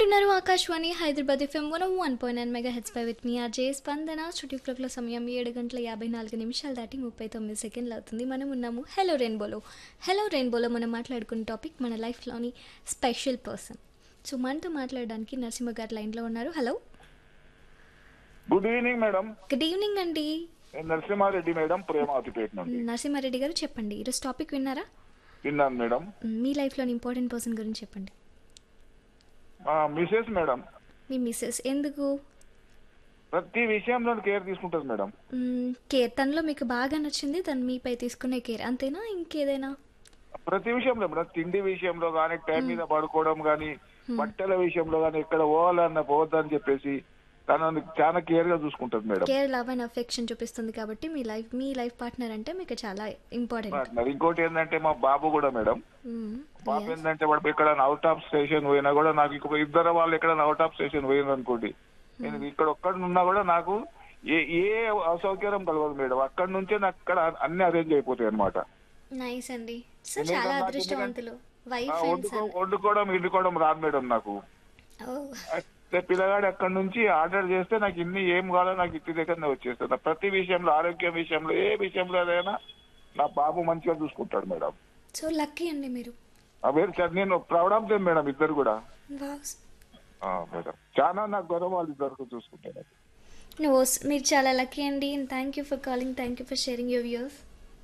వింటున్నారు Akashvani Hyderabad FM one one point nine megahertz పై with మీ అజయ్ స్పందన స్టూడియో క్లాక్ల సమయం ఏడు గంటల యాభై నాలుగు నిమిషాలు దాటి ముప్పై తొమ్మిది సెకండ్లు అవుతుంది మనం ఉన్నాము హలో రెయిన్బోలో హలో రెయిన్బోలో మనం మాట్లాడుకున్న టాపిక్ మన లైఫ్లోని స్పెషల్ పర్సన్ సో మనతో మాట్లాడడానికి నరసింహ గారు లైన్లో ఉన్నారు hello good evening madam good evening అండి నేను నరసింహారెడ్డి మేడం ప్రేమావతిపేట నుండి నరసింహారెడ్డి గారు చెప్పండి ఈరోజు టాపిక్ విన్నారా విన్నాను మేడం మీ లైఫ్లోని ఇంపార్టెంట్ పర్సన్ గురించి చెప్పండి మా మిసెస్ మేడం మీ మిస్సెస్ ఎందుకు ప్రతి విషయంలో కేర్ తీసుకుంటుంది మేడం మ్మ్, కేర్ తనలో మీకు బాగా నచ్చింది తను మీపై తీసుకునే కేర్ అంతేనా ఇంకేదైనా ప్రతి విషయంలో మేడం తిండి విషయంలో కానీ టైం మీద పడుకోవడం కానీ బట్టల విషయంలో కానీ ఎక్కడ పోవాలన్న పోవద్దని చెప్పేసి తనని చాలా కేర్ గా చూసుకుంటుంది madam care love and affection చూపిస్తుంది కాబట్టి మీ లైఫ్ మీ లైఫ్ పార్ట్నర్ అంటే మీకు చాలా ఇంపార్టెంట్ మరి ఇంకోటి ఏంటంటే మా బాబు కూడా మేడం బాబు ఏంటంటే వాడు ఎక్కడ అవుట్ ఆఫ్ స్టేషన్ పోయినా కూడా నాకు ఇంకొక ఇద్దరు వాళ్ళు ఎక్కడ అవుట్ ఆఫ్ స్టేషన్ పోయింది అనుకోండి నేను ఇక్కడ ఒక్కడి ఉన్నా కూడా నాకు ఏ ఏ అసౌకర్యం కలగదు మేడం అక్కడి నుంచే నాకు అక్కడ అన్ని అరేంజ్ అయిపోతాయి అనమాట నైస్ అండి సో ఎందుకంటే చాలా నాకు అదృష్టవంతులు వైఫ్ అండ్ వండుకో వండుకోవడం ఇండుకోవడం రాదు మేడం నాకు అయితే పిల్లగాడు అక్కడి నుంచి ఆర్డర్ చేస్తే నాకు ఇన్ని ఏం కావాలో నాకు ఇంటి దగ్గరనే వచ్చేస్తుంది ప్రతి విషయంలో ఆరోగ్యం విషయంలో ఏ విషయంలో ఏదైనా నా బాబు మంచిగా చూసుకుంటాడు మేడం సో లక్కీ అండి మీరు అవే నేను ప్రౌడ్ ఆఫ్ దెమ్ మేడం ఇద్దరు కూడా వావ్ ఆ, మేడం చాలా నాకు గౌరవం వాళ్ళు ఇద్దరు చూసుకుంటారు నువ్వు మీరు చాలా లక్కీ అండి thank you for calling thank you for sharing your views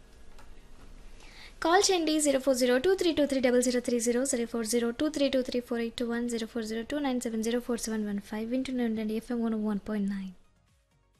call చేయండి zero four zero two three two three double zero three zero zero four zero two three two three four eight two one zero four zero two nine seven zero four seven one five వింటూనే ఉండండి FM one one point nine